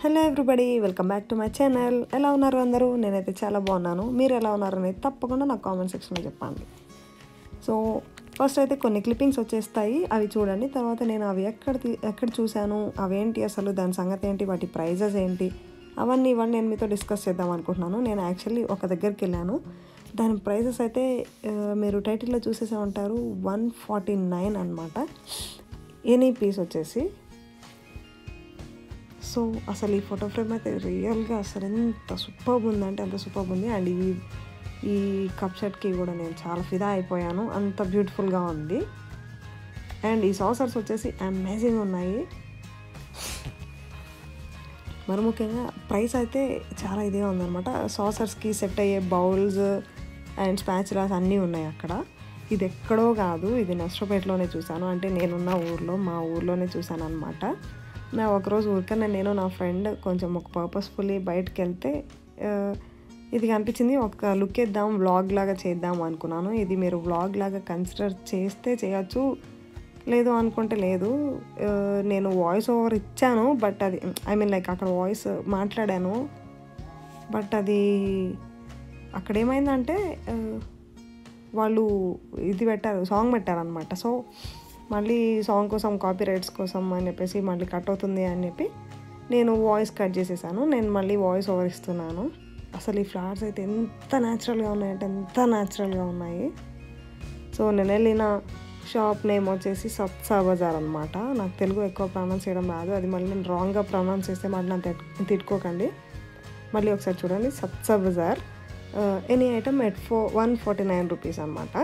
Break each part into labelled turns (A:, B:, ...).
A: hello everybody welcome back to my channel ఎలా ఉన్నారు అందరూ నేనైతే చాలా బాగున్నాను మీరు ఎలా ఉన్నారు అనేది తప్పకుండా నాకు కామెంట్ సెక్షన్లో చెప్పండి సో ఫస్ట్ అయితే కొన్ని క్లిప్పింగ్స్ వచ్చేస్తాయి అవి చూడండి తర్వాత నేను అవి ఎక్కడ తీ- ఎక్కడ చూశాను అవేంటి అసలు దాని సంగతి ఏంటి వాటి ప్రైజెస్ ఏంటి అవన్నీ ఇవన్నీ నేను మీతో డిస్కస్ చేద్దాం అనుకుంటున్నాను నేను యాక్చువల్లీ ఒక దగ్గరికి వెళ్ళాను దాని ప్రైజెస్ అయితే ఆ, మీరు టైటిల్లో చూసేసే ఉంటారు వన్ ఫార్టీ నైన్ అనమాట ఎనీ పీస్ వచ్చేసి సో అసలు ఈ ఫోటో ఫ్రేమ్ అయితే రియల్గా అసలు ఎంత సూపర్ ఉందంటే అంత సూపర్ ఉంది అండ్ ఈ ఈ కప్ సెట్కి కూడా నేను చాలా ఫిదా అయిపోయాను అంత బ్యూటిఫుల్గా ఉంది అండ్ ఈ సాసర్స్ వచ్చేసి అమేజింగ్ ఉన్నాయి మరి ముఖ్యంగా ప్రైస్ అయితే చాలా ఇదిగా ఉందన్నమాట సాసర్స్కి సెట్ అయ్యే బౌల్స్ అండ్ స్పాచులాస్ అన్నీ ఉన్నాయి అక్కడ ఇది ఎక్కడో కాదు ఇది నష్టపేటలోనే చూశాను అంటే నేనున్న ఊర్లో మా ఊర్లోనే చూశాను అనమాట నా ఒకరోజు ఊరికనే నేను నా ఫ్రెండ్ కొంచెం ఒక పర్పస్ఫుల్లీ బయటకు వెళ్తే ఆ, ఇది కనిపించింది ఒక లుక్ ఇద్దాం వ్లాగ్ లాగా చేద్దాం అనుకున్నాను ఇది మీరు వ్లాగ్ లాగా కన్సిడర్ చేస్తే చేయొచ్చు లేదు అనుకుంటే లేదు ఆ, నేను వాయిస్ ఓవర్ ఇచ్చాను బట్ అది ఐ మీన్ లైక్ అక్కడ వాయిస్ మాట్లాడాను బట్ అది అక్కడ ఏమైందంటే ఆ, వాళ్ళు ఇది పెట్టారు సాంగ్ పెట్టారనమాట సో మళ్ళీ సాంగ్ కోసం కాపీ రైట్స్ కోసం అని చెప్పేసి మళ్ళీ కట్ అవుతుంది అని చెప్పి నేను వాయిస్ కట్ చేసేసాను నేను మళ్ళీ వాయిస్ ఓవర్ ఇస్తున్నాను అసలు ఈ ఫ్లవర్స్ అయితే ఎంత న్యాచురల్గా ఉన్నాయంటే ఎంత న్యాచురల్గా ఉన్నాయి సో నేను వెళ్ళిన షాప్ నేమ్ వచ్చేసి సత్సా బజార్ అనమాట నాకు తెలుగు ఎక్కువ ప్రొనౌన్స్ చేయడం రాదు అది మళ్ళీ నేను రాంగ్గా ప్రొనౌన్స్ చేస్తే మళ్ళీ నన్ను తిట్- తిట్టుకోకండి మళ్ళీ ఒకసారి చూడండి సత్సా బజార్ any item at for one forty nine rupees అనమాట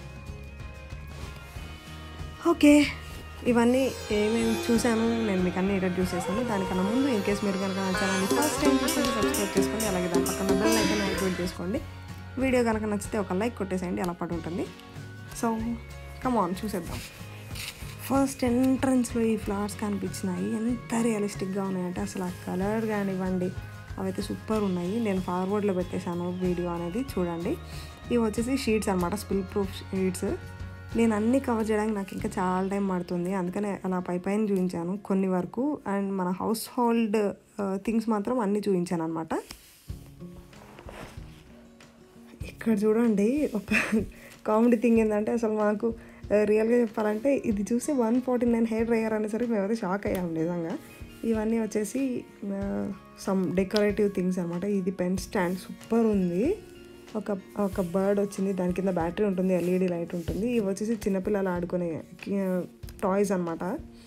A: ఓకే ఇవన్నీ ఏమేమి చూశాను నేను మీకు అన్ని ఇంట్రడ్యూస్ చేశాను దానికన్నా ముందు ఇన్ కేస్ మీరు కనుక నా ఛానల్ని ఫస్ట్ టైం చూస్తే సబ్స్క్రైబ్ చేసుకోండి అలాగే దాని పక్కన బెల్ ఐకన్ యాక్టివేట్ చేసుకోండి వీడియో కనుక నచ్చితే ఒక లైక్ కొట్టేసేయండి అలా పడి ఉంటుంది సో కమాన్ చూసేద్దాం ఫస్ట్ ఎంట్రన్స్లో ఈ ఫ్లవర్స్ కనిపించినాయి ఎంత రియలిస్టిక్గా ఉన్నాయంటే అసలు ఆ కలర్ కానివ్వండి అవైతే సూపర్ ఉన్నాయి నేను ఫార్వర్డ్లో పెట్టేశాను వీడియో అనేది చూడండి ఇవి వచ్చేసి షీట్స్ అనమాట స్పిల్ ప్రూఫ్ షీట్స్ నేను అన్ని కవర్ చేయడానికి నాకు ఇంకా చాలా టైం పడుతుంది అందుకనే అలా పై పైన చూపించాను కొన్ని వరకు అండ్ మన హౌస్ హోల్డ్ థింగ్స్ మాత్రం అన్నీ చూపించాను అనమాట ఇక్కడ చూడండి ఒక కామెడీ థింగ్ ఏంటంటే అసలు మాకు రియల్గా చెప్పాలంటే ఇది చూసి one forty nine hair dryer అనేసరికి మేమైతే షాక్ అయ్యాము నిజంగా ఇవన్నీ వచ్చేసి సమ్ డెకరేటివ్ థింగ్స్ అనమాట ఇది పెన్ స్టాండ్ సూపర్ ఉంది ఒక ఒక బర్డ్ వచ్చింది దాని కింద బ్యాటరీ ఉంటుంది ఎల్ఈడి లైట్ ఉంటుంది ఇవి వచ్చేసి చిన్నపిల్లలు ఆడుకునే టాయ్స్ అనమాట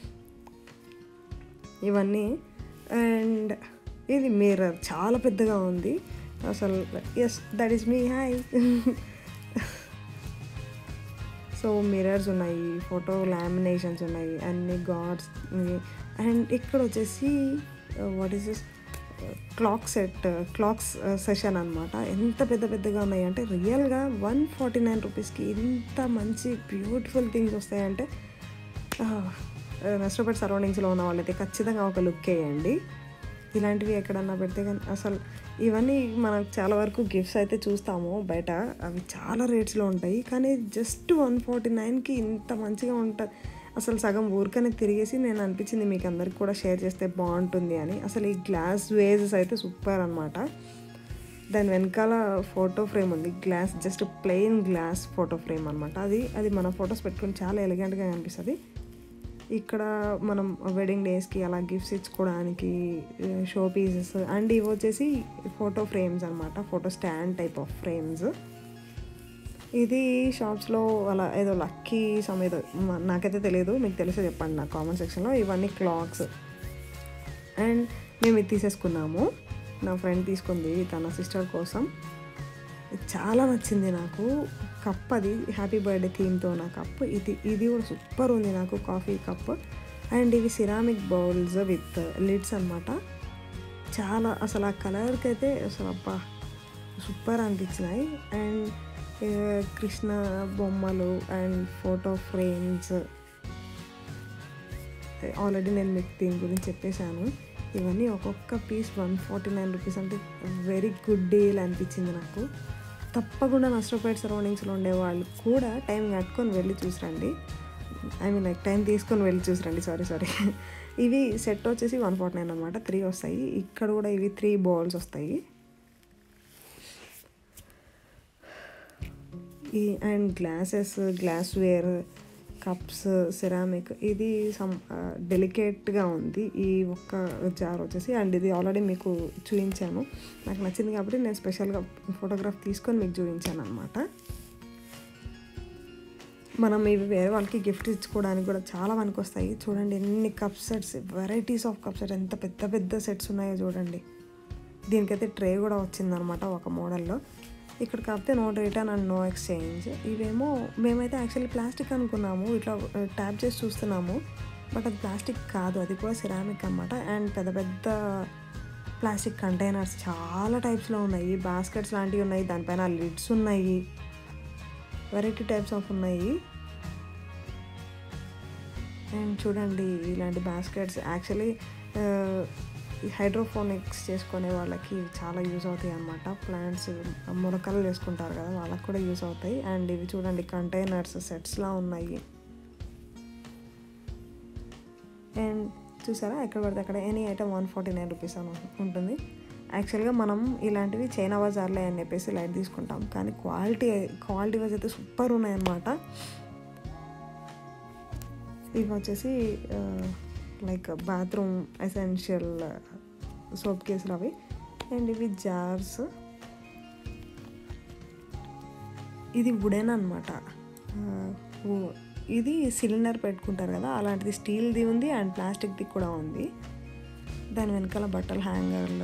A: ఇవన్నీ అండ్ ఇది మిర్రర్ చాలా పెద్దగా ఉంది అసలు yes that is me hi so mirrors ఉన్నాయి ఫోటో లామినేషన్స్ ఉన్నాయి అన్ని గాడ్స్ అండ్ ఇక్కడ వచ్చేసి what is this clock set clocks session అనమాట ఎంత పెద్ద పెద్దగా ఉన్నాయి అంటే రియల్గా వన్ ఫార్టీ నైన్ రూపీస్కి ఇంత మంచి బ్యూటిఫుల్ థింగ్స్ వస్తాయంటే నష్టపడి సరౌండింగ్స్లో ఉన్న వాళ్ళైతే ఖచ్చితంగా ఒక లుక్ వేయండి ఇలాంటివి ఎక్కడన్నా పెడితే కానీ అసలు ఇవన్నీ మనం చాలా వరకు గిఫ్ట్స్ అయితే చూస్తాము బయట అవి చాలా రేట్స్లో ఉంటాయి కానీ జస్ట్ వన్ ఫార్టీ నైన్కి ఇంత మంచిగా ఉంటుంది అసలు సగం ఊరికనే తిరిగేసి నేను అనిపించింది మీకు అందరికి కూడా షేర్ చేస్తే బాగుంటుంది అని అసలు ఈ గ్లాస్ వేజెస్ అయితే సూపర్ అనమాట దాని వెనకాల ఫోటో ఫ్రేమ్ ఉంది glass just plain glass photo frame అనమాట అది అది మన ఫొటోస్ పెట్టుకుని చాలా ఎలిగెంట్గా కనిపిస్తుంది ఇక్కడ మనం వెడ్డింగ్ డేస్కి అలా గిఫ్ట్స్ ఇచ్చుకోవడానికి షో పీసెస్ అండ్ ఇవి వచ్చేసి ఫోటో ఫ్రేమ్స్ అనమాట photo stand type of frames ఇది షాప్స్లో అలా ఏదో లక్కీ సమ్ ఏదో మ- నాకైతే తెలియదు మీకు తెలిసే చెప్పండి నా కామెంట్ సెక్షన్లో ఇవన్నీ క్లాక్స్ అండ్ మేము ఇది తీసేసుకున్నాము నా ఫ్రెండ్ తీసుకుంది తన సిస్టర్ కోసం ఇది చాలా నచ్చింది నాకు కప్ అది హ్యాపీ బర్త్డే థీమ్తో నా కప్ ఇది ఇది కూడా సూపర్ ఉంది నాకు కాఫీ కప్ అండ్ ఇవి సిరామిక్ బౌల్స్ విత్ లిడ్స్ అనమాట చాలా అసలు ఆ కలర్కి అయితే అసలు అబ్బా సూపర్ అనిపించినాయి అండ్ కృష్ణ బొమ్మలు అండ్ ఫోటో ఫ్రేమ్స్ ఆల్రెడీ నేను మీకు దీని గురించి చెప్పేశాను ఇవన్నీ ఒక్కొక్క piece one forty nine rupees అంటే వెరీ గుడ్ డీల్ అనిపించింది నాకు తప్పకుండా నష్టపేట సరౌండింగ్స్లో ఉండే వాళ్ళు కూడా టైం కట్టుకొని వెళ్ళి చూసిరండి ఐ మీన్ లైక్ టైం తీసుకొని వెళ్ళి చూసిరండి సారీ సారీ ఇవి సెట్ వచ్చేసి వన్ ఫార్టీ నైన్ అనమాట త్రీ వస్తాయి ఇక్కడ కూడా ఇవి త్రీ బౌల్స్ వస్తాయి ఈ and glasses glassware cups ceramic ఇది సమ్ డెలికేట్గా ఉంది ఈ ఒక్క జార్ వచ్చేసి అండ్ ఇది ఆల్రెడీ మీకు చూపించాను నాకు నచ్చింది కాబట్టి నేను స్పెషల్గా ఫోటోగ్రాఫ్ తీసుకొని మీకు చూపించాను అనమాట మనం ఇవి వేరే వాళ్ళకి గిఫ్ట్ ఇచ్చుకోవడానికి కూడా చాలా పనికి వస్తాయి చూడండి ఎన్ని cup sets varieties of cup set ఎంత పెద్ద పెద్ద సెట్స్ ఉన్నాయో చూడండి దీనికైతే ట్రే కూడా వచ్చిందనమాట ఒక మోడల్లో ఇక్కడ కాకపోతే no return and no exchange ఇవేమో మేమైతే యాక్చువల్లీ ప్లాస్టిక్ అనుకున్నాము ఇట్లా ట్యాప్ చేసి చూస్తున్నాము బట్ అది ప్లాస్టిక్ కాదు అది కూడా సిరామిక్ అనమాట అండ్ పెద్ద పెద్ద ప్లాస్టిక్ కంటైనర్స్ చాలా టైప్స్లో ఉన్నాయి బాస్కెట్స్ లాంటివి ఉన్నాయి దానిపైన లిడ్స్ ఉన్నాయి వెరైటీ టైప్స్ ఆఫ్ ఉన్నాయి అండ్ చూడండి ఇలాంటి బాస్కెట్స్ యాక్చువల్లీ హైడ్రోఫోనిక్స్ చేసుకునే వాళ్ళకి చాలా యూజ్ అవుతాయి అన్నమాట ప్లాంట్స్ మొలకలు వేసుకుంటారు కదా వాళ్ళకి కూడా యూజ్ అవుతాయి అండ్ ఇవి చూడండి కంటైనర్స్ సెట్స్లా ఉన్నాయి అండ్ చూసారా ఎక్కడ పడితే అక్కడ any item one forty nine rupees అని ఉంటుంది యాక్చువల్గా మనం ఇలాంటివి చైనా బజార్లే అని చెప్పేసి లైట్ తీసుకుంటాం కానీ క్వాలిటీ క్వాలిటీ వైజ్ అయితే సూపర్ ఉన్నాయన్నమాట ఇవి వచ్చేసి లైక్ బాత్రూమ్ ఎసెన్షియల్ సోప్ కేసులు అవి అండ్ ఇవి జార్స్ ఇది వుడెన్ అనమాట ఇది సిలిండర్ పెట్టుకుంటారు కదా అలాంటిది స్టీల్ది ఉంది అండ్ ప్లాస్టిక్ది కూడా ఉంది దాని వెనకాల బట్టల హ్యాంగర్లు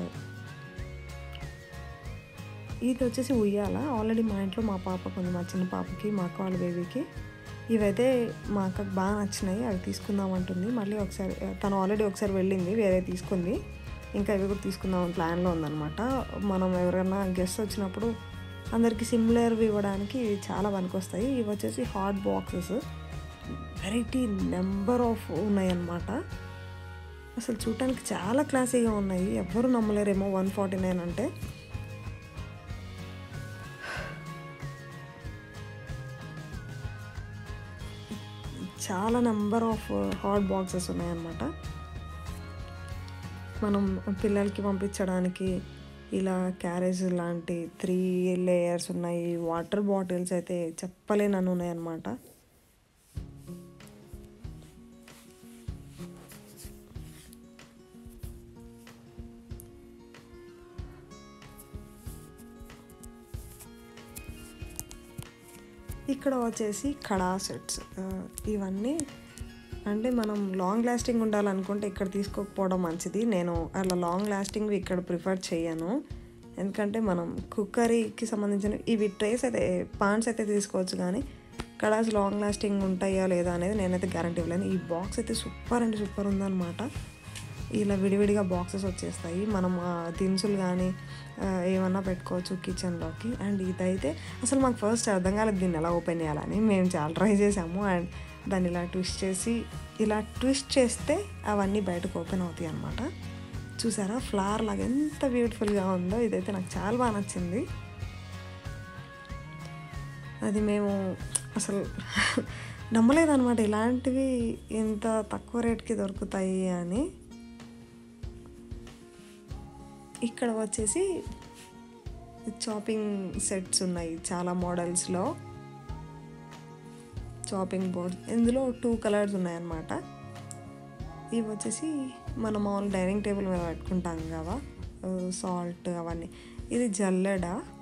A: ఇది వచ్చేసి ఉయ్యాల ఆల్రెడీ మా ఇంట్లో మా పాపకు ఉంది మా చిన్న పాపకి మా అక్క వాళ్ళ బేబీకి ఇవైతే మా అక్కకు బాగా నచ్చినాయి అవి తీసుకుందాం అంటుంది మళ్ళీ ఒకసారి తను ఆల్రెడీ ఒకసారి వెళ్ళింది వేరే తీసుకుంది ఇంకా ఇవి కూడా తీసుకుందాం ప్లాన్లో ఉందన్నమాట మనం ఎవరైనా గెస్ట్ వచ్చినప్పుడు అందరికి సిమిలర్వి ఇవ్వడానికి ఇవి చాలా పనికొస్తాయి ఇవి వచ్చేసి hot boxes variety number of ఉన్నాయన్నమాట అసలు చూడటానికి చాలా క్లాసీగా ఉన్నాయి ఎవ్వరు నమ్మలేరేమో వన్ ఫార్టీ నైన్ అంటే చాలా నెంబర్ ఆఫ్ హాట్ బాక్సెస్ ఉన్నాయన్నమాట మనం పిల్లలకి పంపించడానికి ఇలా క్యారేజ్ లాంటి త్రీ లేయర్స్ ఉన్నాయి వాటర్ బాటిల్స్ అయితే చెప్పలేనని ఉన్నాయన్నమాట ఇక్కడ వచ్చేసి కడా సెట్స్ ఇవన్నీ అంటే మనం లాంగ్ లాస్టింగ్ ఉండాలనుకుంటే ఇక్కడ తీసుకోకపోవడం మంచిది నేను అలా లాంగ్ లాస్టింగ్ ఇక్కడ ప్రిఫర్ చేయను ఎందుకంటే మనం కుక్కరీకి సంబంధించిన ఇవి ట్రేస్ అయితే పాన్స్ అయితే తీసుకోవచ్చు కానీ కడాస్ లాంగ్ లాస్టింగ్ ఉంటాయా లేదా అనేది నేనైతే గ్యారంటీ ఇవ్వలేను ఈ బాక్స్ అయితే సూపర్ అంటే సూపర్ ఉందన్నమాట ఇలా విడివిడిగా బాక్సెస్ వచ్చేస్తాయి మనం దినుసులు కానీ ఏమన్నా పెట్టుకోవచ్చు కిచెన్లోకి అండ్ ఇదైతే అసలు మాకు ఫస్ట్ అర్థం కాలేదు దీన్ని ఎలా ఓపెన్ చేయాలని మేము చాలా ట్రై చేసాము అండ్ దాన్ని ఇలా ట్విస్ట్ చేసి ఇలా ట్విస్ట్ చేస్తే అవన్నీ బయటకు ఓపెన్ అవుతాయి అనమాట చూసారా ఫ్లవర్ లాగా ఎంత బ్యూటిఫుల్గా ఉందో ఇదైతే నాకు చాలా బాగా నచ్చింది అది మేము అసలు నమ్మలేదన్నమాట ఇలాంటివి ఇంత తక్కువ రేట్కి దొరుకుతాయి అని ఇక్కడ వచ్చేసి చాపింగ్ సెట్స్ ఉన్నాయి చాలా మోడల్స్లో చాపింగ్ బోర్డ్ ఇందులో టూ కలర్స్ ఉన్నాయన్నమాట ఇవి వచ్చేసి మనం మామూలు డైనింగ్ టేబుల్ మీద పెట్టుకుంటాం కదా సాల్ట్ అవన్నీ ఇది జల్లెడ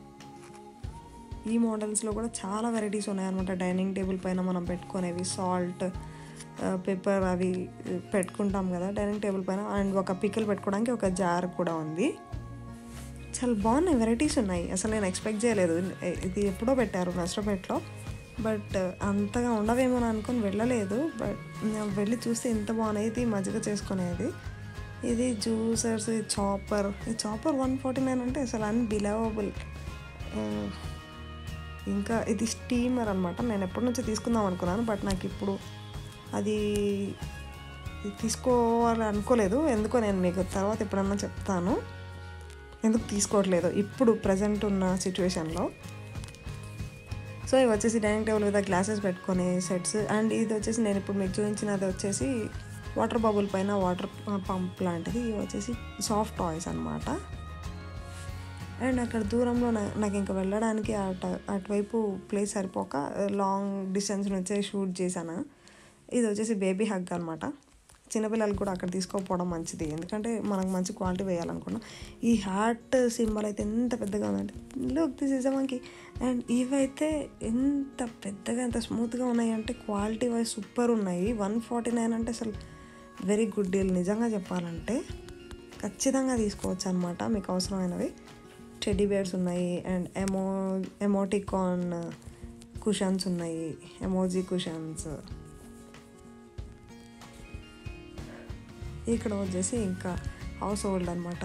A: ఈ మోడల్స్లో కూడా చాలా వెరైటీస్ ఉన్నాయన్నమాట డైనింగ్ టేబుల్ పైన మనం పెట్టుకునేవి సాల్ట్ పెప్పర్ అవి పెట్టుకుంటాం కదా డైనింగ్ టేబుల్ పైన అండ్ ఒక పిక్కలు పెట్టుకోవడానికి ఒక జార్ కూడా ఉంది చాలా బాగున్నాయి వెరైటీస్ ఉన్నాయి అసలు నేను ఎక్స్పెక్ట్ చేయలేదు ఇది ఎప్పుడో పెట్టారు నష్టపేటలో బట్ అంతగా ఉండవేమో అని అనుకొని వెళ్ళలేదు బట్ నేను వెళ్ళి చూస్తే ఎంత బాగున్నాయి ఇది మజ్జిగ చేసుకునేది ఇది జ్యూసర్స్ చాపర్ ఈ చాపర్ వన్ ఫార్టీ నైన్ అంటే అసలు అన్బిలవబుల్ ఇంకా ఇది స్టీమర్ అనమాట నేను ఎప్పటి నుంచో తీసుకుందాం అనుకున్నాను బట్ నాకు ఇప్పుడు అది తీసుకోవాలి అనుకోలేదు ఎందుకో నేను మీకు తర్వాత ఎప్పుడన్నా చెప్తాను ఎందుకు తీసుకోవట్లేదు ఇప్పుడు ప్రజెంట్ ఉన్న సిచ్యువేషన్లో సో ఇవి వచ్చేసి డైనింగ్ టేబుల్ మీద గ్లాసెస్ పెట్టుకునే సెట్స్ అండ్ ఇది వచ్చేసి నేను ఇప్పుడు మీకు చూపించినది వచ్చేసి వాటర్ బబుల్ పైన వాటర్ పంప్ లాంటిది ఇవి వచ్చేసి సాఫ్ట్ టాయ్స్ అనమాట అండ్ అక్కడ దూరంలో నా- నాకు ఇంకా వెళ్ళడానికి అటు అటువైపు ప్లేస్ సరిపోక లాంగ్ డిస్టెన్స్ నుంచి షూట్ చేశాను ఇది వచ్చేసి బేబీ హగ్ అనమాట చిన్నపిల్లలకు కూడా అక్కడ తీసుకోకపోవడం మంచిది ఎందుకంటే మనకు మంచి క్వాలిటీ వేయాలనుకున్నాం ఈ హార్ట్ సింబల్ అయితే ఎంత పెద్దగా ఉందంటే లుక్ దిస్ ఇస్ మనకి అండ్ ఇవైతే ఎంత పెద్దగా ఎంత స్మూత్గా ఉన్నాయి అంటే క్వాలిటీ వైజ్ సూపర్ ఉన్నాయి వన్ ఫార్టీ నైన్ అంటే అసలు వెరీ గుడ్ డీల్ నిజంగా చెప్పాలంటే ఖచ్చితంగా తీసుకోవచ్చు అనమాట మీకు అవసరమైనవి టెడ్డీ బేర్స్ ఉన్నాయి అండ్ ఎమో ఎమోటికాన్ కుషన్స్ ఉన్నాయి ఎమోజీ కుషన్స్ ఇక్కడ వచ్చేసి ఇంకా హౌస్ హోల్డ్ అనమాట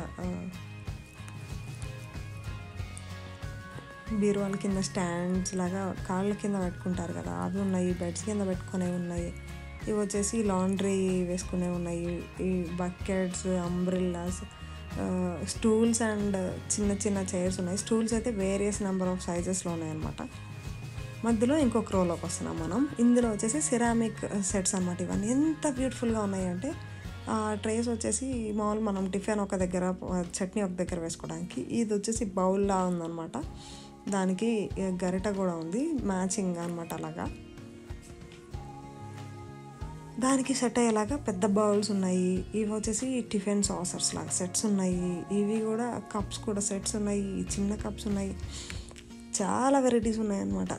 A: బీరువాల కింద స్టాండ్స్ లాగా కాళ్ళ కింద పెట్టుకుంటారు కదా అవి ఉన్నాయి బెడ్స్ కింద పెట్టుకునేవి ఉన్నాయి ఇవి వచ్చేసి లాండ్రీ వేసుకునే ఉన్నాయి ఈ బకెట్స్ అంబ్రిల్లాస్ స్టూల్స్ అండ్ చిన్న చిన్న చైర్స్ ఉన్నాయి స్టూల్స్ అయితే వేరియస్ నెంబర్ ఆఫ్ సైజెస్లో ఉన్నాయి అనమాట మధ్యలో ఇంకొక రోలోకి వస్తున్నాం మనం ఇందులో వచ్చేసి సిరామిక్ సెట్స్ అనమాట ఇవన్నీ ఎంత బ్యూటిఫుల్గా ఉన్నాయి అంటే ఆ ట్రేస్ వచ్చేసి మామూలు మనం టిఫిన్ ఒక దగ్గర చట్నీ ఒక దగ్గర వేసుకోవడానికి ఇది వచ్చేసి బౌల్లా ఉందన్నమాట దానికి గరిట కూడా ఉంది మ్యాచింగ్ అనమాట అలాగా దానికి సెట్ అయ్యేలాగా పెద్ద బౌల్స్ ఉన్నాయి ఇవి వచ్చేసి టిఫిన్ సాసర్స్ లాగా సెట్స్ ఉన్నాయి ఇవి కూడా కప్స్ కూడా సెట్స్ ఉన్నాయి చిన్న కప్స్ ఉన్నాయి చాలా వెరైటీస్ ఉన్నాయి అన్నమాట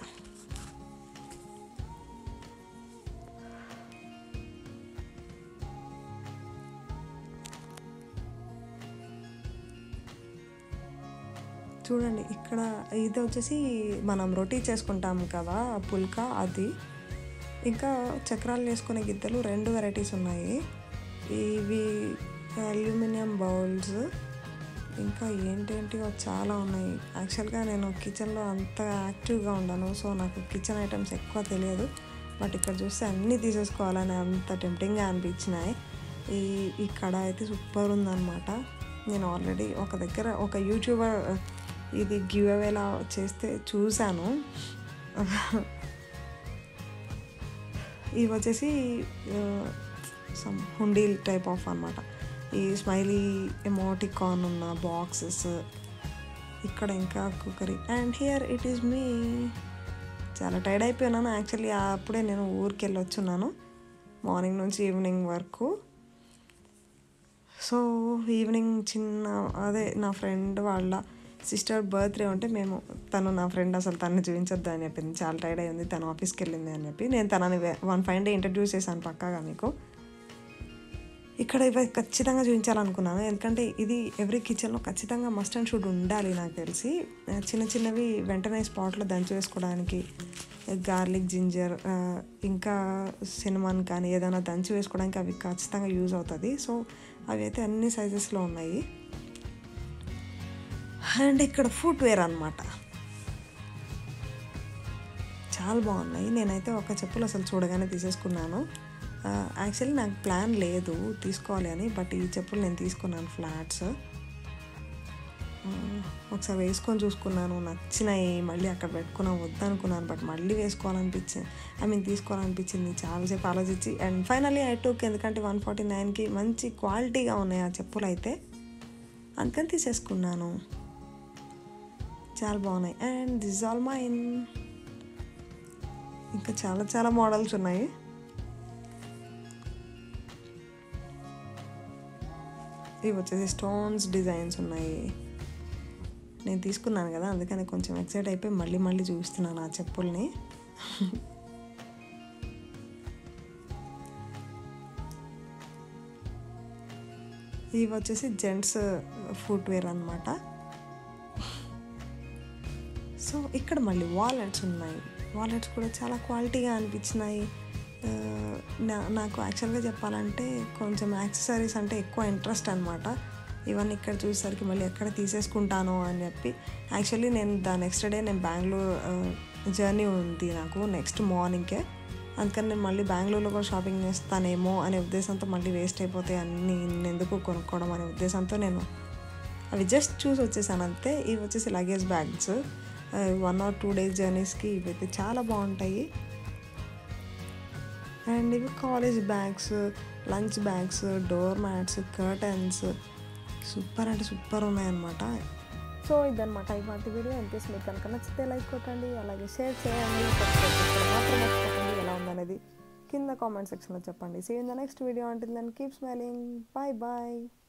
A: చూడండి ఇక్కడ ఇది వచ్చేసి మనం రొటీ చేసుకుంటాం కదా పుల్కా అది ఇంకా చక్రాలు వేసుకునే గిద్దలు రెండు వెరైటీస్ ఉన్నాయి ఇవి అల్యూమినియం బౌల్స్ ఇంకా ఏంటేంటివో చాలా ఉన్నాయి యాక్చువల్గా నేను కిచెన్లో అంత యాక్టివ్గా ఉన్నాను సో నాకు కిచెన్ ఐటమ్స్ ఎక్కువ తెలియదు బట్ ఇక్కడ చూస్తే అన్నీ తీసేసుకోవాలని అంత టెంప్టింగ్గా అనిపించినాయి ఈ ఈ కడ అయితే సూపర్ ఉందన్నమాట నేను ఆల్రెడీ ఒక దగ్గర ఒక యూట్యూబర్ ఇది గివ్ అవేలా చేస్తే చూశాను ఇవి వచ్చేసి సమ్ హుండీ టైప్ ఆఫ్ అనమాట ఈ స్మైలీ ఎమోటికాన్ ఉన్న బాక్సెస్ ఇక్కడ ఇంకా cookery and here it is me చాలా టైర్డ్ అయిపోయినాను యాక్చువల్లీ అప్పుడే నేను ఊరికి వెళ్ళి వచ్చున్నాను మార్నింగ్ నుంచి ఈవినింగ్ వరకు సో ఈవినింగ్ చిన్న అదే నా ఫ్రెండ్ వాళ్ళ సిస్టర్ బర్త్డే ఉంటే మేము తను నా ఫ్రెండ్ అసలు తనని చూపించొద్దు అని చెప్పింది చాలా టైర్డ్ అయింది తను ఆఫీస్కి వెళ్ళింది అని చెప్పి నేను తనని వన్ ఫైవ్ డే ఇంట్రడ్యూస్ చేశాను పక్కాగా మీకు ఇక్కడ ఇవి ఖచ్చితంగా చూపించాలనుకున్నాను ఎందుకంటే ఇది ఎవ్రీ కిచెన్లో ఖచ్చితంగా మస్ట్ అండ్ షుడ్ ఉండాలి నాకు తెలిసి చిన్న చిన్నవి వెంటనే స్పాట్లో దంచి వేసుకోవడానికి గార్లిక్ జింజర్ ఇంకా సినిమాన్ కానీ ఏదైనా దంచి వేసుకోవడానికి అవి ఖచ్చితంగా యూజ్ అవుతుంది సో అవి అయితే అన్ని సైజెస్లో ఉన్నాయి అండ్ ఇక్కడ ఫుట్ వేర్ అనమాట చాలా బాగున్నాయి నేనైతే ఒక చెప్పులు అసలు చూడగానే తీసేసుకున్నాను యాక్చువల్లీ నాకు ప్లాన్ లేదు తీసుకోవాలి అని బట్ ఈ చెప్పులు నేను తీసుకున్నాను ఫ్లాట్స్ ఒకసారి వేసుకొని చూసుకున్నాను నచ్చినాయి మళ్ళీ అక్కడ పెట్టుకున్నా వద్దనుకున్నాను బట్ మళ్ళీ వేసుకోవాలనిపించింది ఐ మీన్ తీసుకోవాలనిపించింది చాలాసేపు ఆలోచించి అండ్ ఫైనలీ ఐ టూక్ ఎందుకంటే వన్ ఫార్టీ నైన్కి మంచి క్వాలిటీగా ఉన్నాయి ఆ చెప్పులు అయితే అందుకని తీసేసుకున్నాను చాలా బాగున్నాయి అండ్ దిస్ ఆల్ మైన్ ఇంకా చాలా చాలా మోడల్స్ ఉన్నాయి ఇవి వచ్చేసి స్టోన్స్ డిజైన్స్ ఉన్నాయి నేను తీసుకున్నాను కదా అందుకని కొంచెం ఎక్సైట్ అయిపోయి మళ్ళీ మళ్ళీ చూస్తున్నాను ఆ చెప్పుల్ని ఇవి వచ్చేసి జెంట్స్ ఫుట్వేర్ అనమాట సో ఇక్కడ మళ్ళీ వాలెట్స్ ఉన్నాయి వాలెట్స్ కూడా చాలా క్వాలిటీగా అనిపించినాయి నా నాకు యాక్చువల్గా చెప్పాలంటే కొంచెం యాక్సెసరీస్ అంటే ఎక్కువ ఇంట్రెస్ట్ అనమాట ఇవన్నీ ఇక్కడ చూసేసరికి మళ్ళీ ఎక్కడ తీసేసుకుంటాను అని చెప్పి యాక్చువల్లీ నేను ద నెక్స్ట్ డే నేను బెంగళూరు జర్నీ ఉంది నాకు నెక్స్ట్ మార్నింగ్కే అందుకని నేను మళ్ళీ బెంగళూరులో కూడా షాపింగ్ చేస్తానేమో అనే ఉద్దేశంతో మళ్ళీ వేస్ట్ అయిపోతాయి అన్నీ ఎందుకు కొనుక్కోవడం అనే ఉద్దేశంతో నేను అవి జస్ట్ చూసి వచ్చేసాను అంతే ఇవి వచ్చేసి luggage bags one or two days జర్నీస్కి ఇవైతే చాలా బాగుంటాయి అండ్ ఇవి college bags lunch bags door mats curtains super అంటే సూపర్ ఉన్నాయన్నమాట సో ఇదన్నమాట ఇవాటి వీడియో ఇన్కేస్ మీకు కనుక నచ్చితే లైక్ కొట్టండి అలాగే షేర్ చేయండి సబ్స్క్రైబ్ చేసుకోవడం మాత్రం మర్చిపోకండి ఎలా ఉందనేది కింద కామెంట్ సెక్షన్లో చెప్పండి see in the next video అంటే then keep smiling bye bye